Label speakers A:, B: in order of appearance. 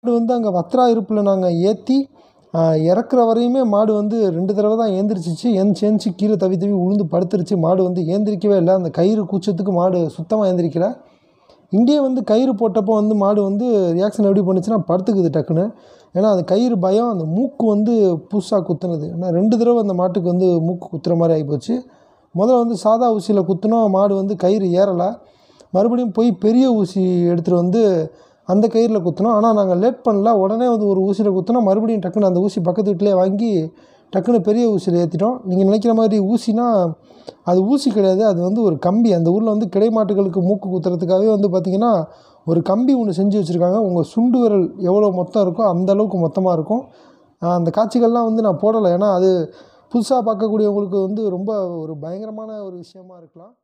A: மாடு வந்து அங்கே வத்ரா இருப்பில் நாங்கள் ஏற்றி இறக்குற வரையுமே மாடு வந்து ரெண்டு தடவை தான் ஏந்திரிச்சிச்சு ஏந்திச்சு ஏந்திச்சு கீழே தவி தவி உளுந்து படுத்துருச்சு மாடு வந்து ஏந்திரிக்கவே இல்லை அந்த கயிறு கூச்சத்துக்கு மாடு சுத்தமாக ஏந்திரிக்கல இங்கேயே வந்து கயிறு போட்டப்போ வந்து மாடு வந்து ரியாக்ஷன் எப்படி பண்ணுச்சுன்னா படுத்துக்குது டக்குன்னு ஏன்னா அந்த கயிறு பயம் அந்த மூக்கு வந்து புதுசாக குத்துனது ஏன்னா ரெண்டு தடவை அந்த மாட்டுக்கு வந்து மூக்கு குத்துற மாதிரி ஆகிப்போச்சு முதல்ல வந்து சாதா ஊசியில் குத்துனோம் மாடு வந்து கயிறு ஏறலை மறுபடியும் போய் பெரிய ஊசி எடுத்துகிட்டு வந்து அந்த கயிறில் குத்தினோம் ஆனால் நாங்கள் லேட் பண்ணல உடனே வந்து ஒரு ஊசியில் குத்தினோம் மறுபடியும் டக்குன்னு அந்த ஊசி பக்கத்து வீட்டிலே வாங்கி டக்குன்னு பெரிய ஊசியில் ஏற்றிட்டோம் நீங்கள் நினைக்கிற மாதிரி ஊசினா அது ஊசி கிடையாது அது வந்து ஒரு கம்பி அந்த ஊரில் வந்து கிடை மாட்டுகளுக்கு மூக்கு குத்துறதுக்காகவே வந்து பார்த்திங்கன்னா ஒரு கம்பி ஒன்று செஞ்சு வச்சுருக்காங்க உங்கள் சுண்டு விரல் எவ்வளோ மொத்தம் இருக்கோ அந்த அளவுக்கு மொத்தமாக இருக்கும் ஆஹ் அந்த காட்சிகள்லாம் வந்து நான் போடலை ஏன்னா அது புதுசாக பார்க்கக்கூடியவங்களுக்கு வந்து ரொம்ப ஒரு பயங்கரமான ஒரு விஷயமா இருக்கலாம்